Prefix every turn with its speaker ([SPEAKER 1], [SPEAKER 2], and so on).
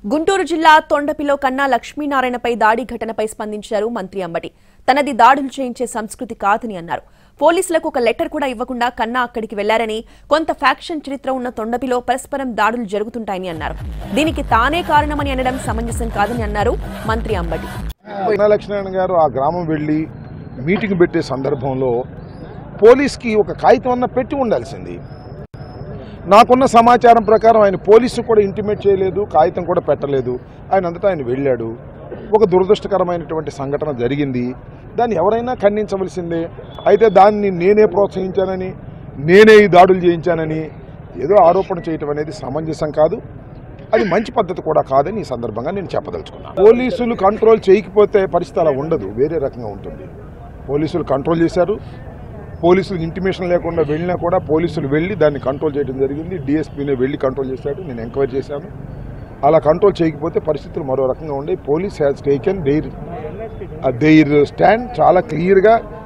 [SPEAKER 1] గుంటూరు జిల్లా తొండపిలో కన్నా లక్ష్మీనారాయణపై దాడి ఘటనపై స్పందించారు మంత్రి అంబటి తనది దాడులు చేయించే సంస్కృతి కాదని అన్నారు పోలీసులకు ఒక లెటర్ కూడా ఇవ్వకుండా కన్నా అక్కడికి వెళ్లారని కొంత ఫ్యాక్షన్ చరిత్ర ఉన్న తొండపిలో పరస్పరం దాడులు జరుగుతుంటాయని అన్నారు దీనికి తానే కారణమని అనడం సమంజసం కాదని అన్నారు మంత్రి అంబటి
[SPEAKER 2] లక్ష్మీనారాయణ గారు ఆ గ్రామం వెళ్ళి మీటింగ్ పెట్టే సందర్భంలో పోలీస్కి ఒక కాగితం అన్న పెట్టి ఉండాల్సింది నాకున్న సమాచారం ప్రకారం ఆయన పోలీసు కూడా ఇంటిమేట్ చేయలేదు కాగితం కూడా పెట్టలేదు ఆయన అంతటా ఆయన వెళ్ళాడు ఒక దురదృష్టకరమైనటువంటి సంఘటన జరిగింది దాన్ని ఎవరైనా ఖండించవలసిందే అయితే దాన్ని నేనే ప్రోత్సహించానని నేనే ఈ దాడులు చేయించానని ఏదో ఆరోపణ చేయటం అనేది సమంజసం కాదు అది మంచి పద్ధతి కూడా కాదని ఈ సందర్భంగా నేను చెప్పదలుచుకున్నాను పోలీసులు కంట్రోల్ చేయకపోతే పరిస్థితి అలా ఉండదు వేరే రకంగా ఉంటుంది పోలీసులు కంట్రోల్ చేశారు పోలీసులకు ఇంటిమేషన్ లేకుండా వెళ్ళినా కూడా పోలీసులు వెళ్ళి దాన్ని కంట్రోల్ చేయడం జరిగింది డిఎస్పీనే వెళ్ళి కంట్రోల్ చేశాడు నేను ఎంక్వైరీ చేశాను అలా కంట్రోల్ చేయకపోతే పరిస్థితులు మరో రకంగా ఉండే police has taken their their stand చాలా క్లియర్గా